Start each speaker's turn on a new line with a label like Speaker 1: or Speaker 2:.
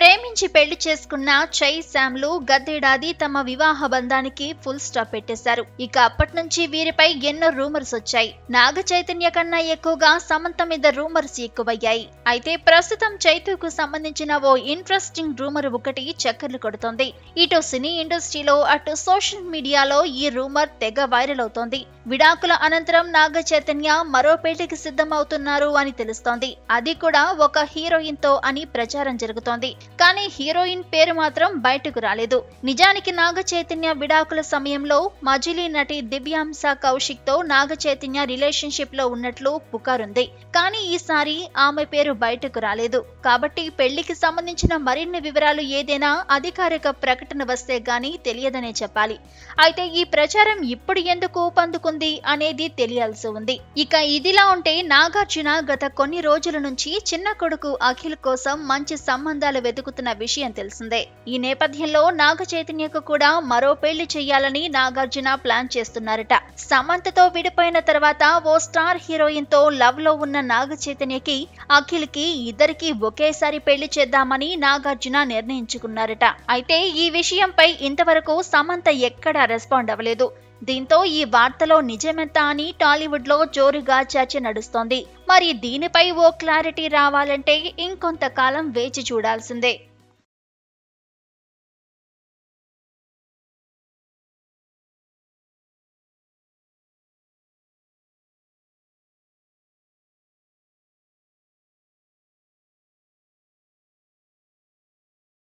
Speaker 1: ప్రేమించి పెళ్లి చేసుకున్న చై శామ్లు గతేడాది తమ వివాహ బంధానికి ఫుల్ స్టాప్ పెట్టేశారు ఇక అప్పటి నుంచి వీరిపై ఎన్నో రూమర్స్ వచ్చాయి నాగ చైతన్య కన్నా ఎక్కువగా సమంత మీద రూమర్స్ ఎక్కువయ్యాయి అయితే ప్రస్తుతం చైతుకు సంబంధించిన ఓ ఇంట్రెస్టింగ్ రూమర్ ఒకటి చక్కర్లు కొడుతోంది ఇటు సినీ ఇండస్ట్రీలో అటు సోషల్ మీడియాలో ఈ రూమర్ తెగ వైరల్ అవుతోంది విడాకుల అనంతరం నాగ చైతన్య మరో పెళ్లికి సిద్ధమవుతున్నారు అని తెలుస్తోంది అది కూడా ఒక హీరోయిన్ తో అని ప్రచారం జరుగుతోంది కానీ హీరోయిన్ పేరు మాత్రం బయటకు రాలేదు నిజానికి నాగ చైతన్య విడాకుల సమయంలో మజిలీ నటి దివ్యాంశ కౌశిక్ తో నాగ చైతన్య రిలేషన్షిప్ లో ఉన్నట్లు పుకారుంది కానీ ఈసారి ఆమె పేరు బయటకు రాలేదు కాబట్టి పెళ్లికి సంబంధించిన మరిన్ని వివరాలు ఏదైనా అధికారిక ప్రకటన వస్తే గానీ తెలియదనే చెప్పాలి అయితే ఈ ప్రచారం ఇప్పుడు ఎందుకు ఊపందుకుంది అనేది తెలియాల్సి ఉంది ఇక ఇదిలా ఉంటే నాగార్జున గత కొన్ని రోజుల నుంచి చిన్న కొడుకు అఖిల్ కోసం మంచి సంబంధాలు వెతుకుతున్న విషయం తెలిసిందే ఈ నేపథ్యంలో నాగ చైతన్యకు కూడా మరో పెళ్లి చేయాలని నాగార్జున ప్లాన్ చేస్తున్నారట సమంతతో విడిపోయిన తర్వాత ఓ స్టార్ హీరోయిన్ తో లవ్ లో ఉన్న నాగ చైతన్యకి అఖిల్ కి ఇద్దరికి ఒకేసారి పెళ్లి చేద్దామని నాగార్జున నిర్ణయించుకున్నారట అయితే ఈ విషయంపై ఇంతవరకు సమంత ఎక్కడా రెస్పాండ్ అవ్వలేదు దీంతో ఈ వార్తలో నిజమెంత అని టాలీవుడ్ లో జోరుగా చర్చ నడుస్తోంది మరి దీనిపై ఓ క్లారిటీ రావాలంటే ఇంకొంతకాలం వేచి చూడాల్సిందే